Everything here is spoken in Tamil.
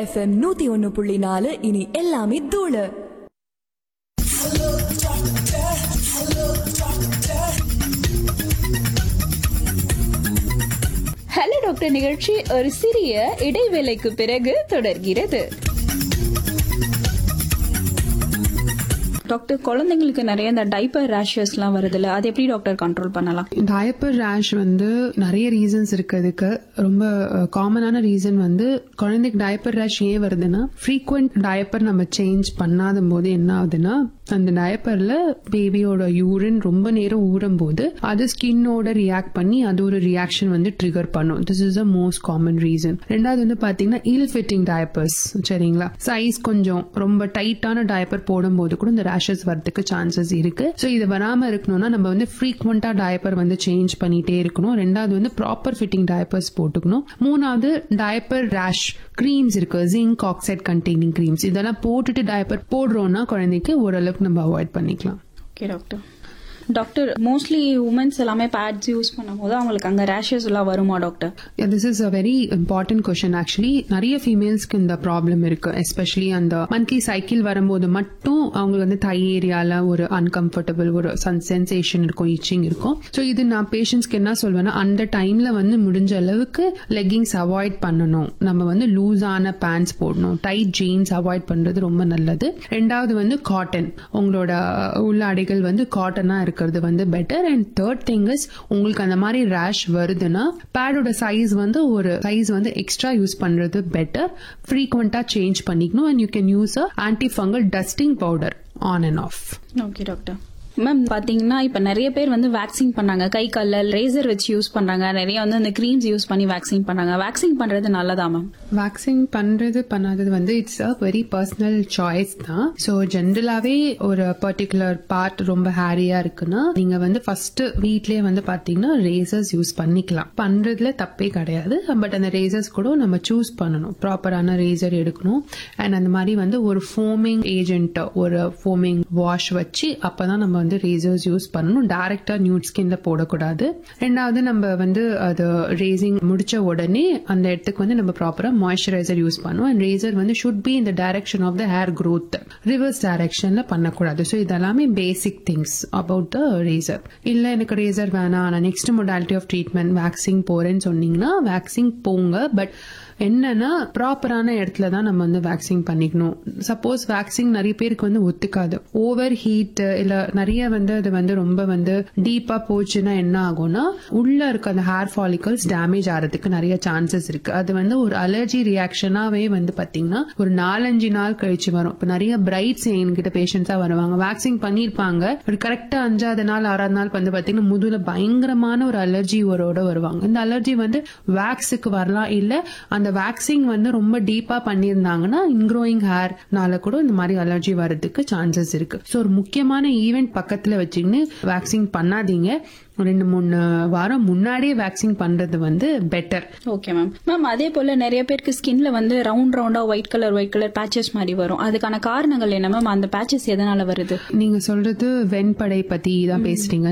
எஃப்எம் நூத்தி ஒன்னு புள்ளி நாலு இனி எல்லாமே தூளு ஹலோ டாக்டர் நிகழ்ச்சி ஒரு சிறிய இடைவேளைக்கு பிறகு தொடர்கிறது டாக்டர் குழந்தைங்களுக்கு நிறைய இந்த டைப்பர் ரேஷஸ்லாம் வருதுல்ல அது எப்படி டாக்டர் கண்ட்ரோல் பண்ணலாம் டயப்பர் ரேஷ் வந்து நிறைய ரீசன்ஸ் இருக்கு அதுக்கு ரொம்ப காமனான ரீசன் வந்து குழந்தைக்கு டயப்பர் ரேஷ் ஏன் வருதுன்னா ஃப்ரீக்வெண்ட் டயப்பர் நம்ம சேஞ்ச் பண்ணாத போது என்ன ஆகுதுன்னா அந்த டயப்பர்ல பேபியோட யூரின் ரொம்ப நேரம் ஊறும் போது அது ஸ்கின்னோட ரியாக்ட் பண்ணி அது ஒரு ரியாக்ஷன் வந்து ட்ரிகர் பண்ணும் this is a most common reason ரெண்டாவது வந்து பாத்தீங்கன்னா இல் ஃபிட்டிங் டயப்பர்ஸ் சரிங்களா சைஸ் கொஞ்சம் ரொம்ப டைட்டான டயப்பர் போடும்போது கூட இந்த ரேஷஸ் வரதுக்கு சான்சஸ் இருக்கு ஸோ இது வராம இருக்கணும்னா நம்ம வந்து ஃப்ரீக்வெண்டா டயப்பர் வந்து சேஞ்ச் பண்ணிட்டே இருக்கணும் ரெண்டாவது வந்து ப்ராப்பர் ஃபிட்டிங் டயப்பர்ஸ் போட்டுக்கணும் மூணாவது டயப்பர் ரேஷ் கிரீம்ஸ் இருக்கு ஜிங்க் ஆக்சைட் கண்டெய்னிங் கிரீம்ஸ் இதெல்லாம் போட்டுட்டு டயப்பர் போடுறோம்னா குழந்தைக்கு ஓரளவுக்கு நம்ம அவாய்ட் பண்ணிக்கலாம் okay doctor doctor mostly womens எல்லாமே பேட்ஸ் யூஸ் பண்ணும்போது அவங்களுக்கு அங்க ரேஷஸ் எல்லாம் வருமா doctor this is a very important question actually நிறைய ஃபீமேல்ஸ்க்கு இந்த ப்ராப்ளம் இருக்கு எஸ்பெஷலி அந்த மந்த்லி சைக்கிள் வரும்போது மட்டும் அவங்களுக்கு வந்து தை ஏரியால ஒரு அன்கம்ஃபர்டபுள் ஒரு சென்சேஷன் இருக்கும் இச்சிங் இருக்கும் ஸோ இது நான் பேஷண்ட்ஸ்க்கு என்ன சொல்வேன்னா அந்த டைம்ல வந்து முடிஞ்ச அளவுக்கு லெக்கிங்ஸ் அவாய்ட் பண்ணணும் நம்ம வந்து லூஸான பேண்ட்ஸ் போடணும் டைட் ஜீன்ஸ் அவாய்ட் பண்றது ரொம்ப நல்லது ரெண்டாவது வந்து காட்டன் உங்களோட உள்ளாடைகள் வந்து காட்டனா இருக்கிறது வந்து better and third thing is உங்களுக்கு அந்த மாதிரி ரேஷ் வருதுன்னா பேடோட சைஸ் வந்து ஒரு சைஸ் வந்து எக்ஸ்ட்ரா யூஸ் பண்றது பெட்டர் ஃப்ரீக்வெண்டா சேஞ்ச் பண்ணிக்கணும் and you can use a anti fungal dusting powder on and off okay doctor ma'am பாத்தீங்கன்னா இப்ப நிறைய பேர் வந்து வேக்சின் பண்ணாங்க கை கால்ல ரேசர் வச்சு யூஸ் பண்றாங்க நிறைய வந்து அந்த கிரீம்ஸ் யூஸ் பண்ணி வேக்சின் பண்ணாங்க வேக்சின் பண்றது நல்லதா மேம் வேக்சின் பண்றது பண்ணாதது வந்து it's a very personal choice தான் ஸோ ஜென்ரலாவே ஒரு பர்டிகுலர் பார்ட் ரொம்ப ஹேரியா இருக்குன்னா நீங்க வந்து ஃபர்ஸ்ட் வீட்லயே வந்து பாத்தீங்கன்னா ரேசர்ஸ் யூஸ் பண்ணிக்கலாம் பண்றதுல தப்பே கிடையாது பட் அந்த ரேசர்ஸ் கூட நம்ம சூஸ் பண்ணணும் ப்ராப்பரான ரேசர் எடுக்கணும் அண்ட் அந்த மாதிரி வந்து ஒரு ஃபோமிங் ஏஜென்ட் ஒரு ஃபோமிங் வாஷ் வச்சு அப்பதான் நம்ம வந்து ரேசர்ஸ் யூஸ் பண்ணணும் டைரக்டா நியூட் ஸ்கின்ல போடக்கூடாது ரெண்டாவது நம்ம வந்து அது ரேசிங் முடிச்ச உடனே அந்த இடத்துக்கு வந்து நம்ம ப்ராப்பரா மாய்ஸ்சரைசர் யூஸ் பண்ணுவோம் அண்ட் ரேசர் வந்து ஷுட் பி இந்த direction of the hair growth reverse டைரக்ஷன்ல பண்ணக்கூடாது ஸோ இதெல்லாமே basic things about the razor இல்ல எனக்கு ரேசர் வேணாம் நான் next modality of treatment waxing போறேன்னு சொன்னீங்கன்னா வேக்சின் போங்க பட் என்னன்னா ப்ராப்பரான இடத்துல தான் நம்ம வந்து வேக்சின் பண்ணிக்கணும் சப்போஸ் வேக்சின் நிறைய பேருக்கு வந்து ஒத்துக்காது ஓவர் ஹீட் இல்ல நிறைய வந்து அது வந்து ரொம்ப வந்து டீப்பா போச்சுன்னா என்ன ஆகும்னா உள்ள இருக்க அந்த ஹேர் ஃபாலிகல்ஸ் டேமேஜ் ஆகிறதுக்கு நிறைய சான்சஸ் இருக்கு அது வந்து ஒரு அலர்ஜி ரியாக்ஷனாவே வந்து பாத்தீங்கன்னா ஒரு நாலஞ்சு நாள் கழிச்சு வரும் இப்ப நிறைய பிரைட்ஸ் என்கிட்ட பேஷண்ட்ஸா வருவாங்க வேக்சின் பண்ணிருப்பாங்க ஒரு கரெக்டா அஞ்சாவது நாள் ஆறாவது நாள் வந்து பாத்தீங்கன்னா முதுகுல பயங்கரமான ஒரு அலர்ஜி ஒரோட வருவாங்க இந்த அலர்ஜி வந்து வேக்ஸுக்கு வரலாம் இல்ல அந்த வேக்சின் வந்து ரொம்ப டீப்பா பண்ணியிருந்தாங்கன்னா இன்க்ரோயிங் ஹேர்னால கூட இந்த மாதிரி அலர்ஜி வர்றதுக்கு சான்சஸ் இருக்கு ஸோ ஒரு முக்கியமான ஈவெண்ட் பக்கத்துல வச்சுக்கின்னு வேக்சின் பண்ணாதீங்க ரெண்டு மூணு வாரம் முன்னாடியே வேக்சின் பண்றது வந்து பெட்டர் ஓகே மேம் மேம் அதே போல நிறைய பேருக்கு ஸ்கின்ல வந்து ரவுண்ட் ரவுண்டா white colour white colour patches மாதிரி வரும் அதுக்கான காரணங்கள் என்ன மேம் அந்த பேச்சஸ் எதனால வருது நீங்க சொல்றது வெண்படை பத்தி தான் பேசுறீங்க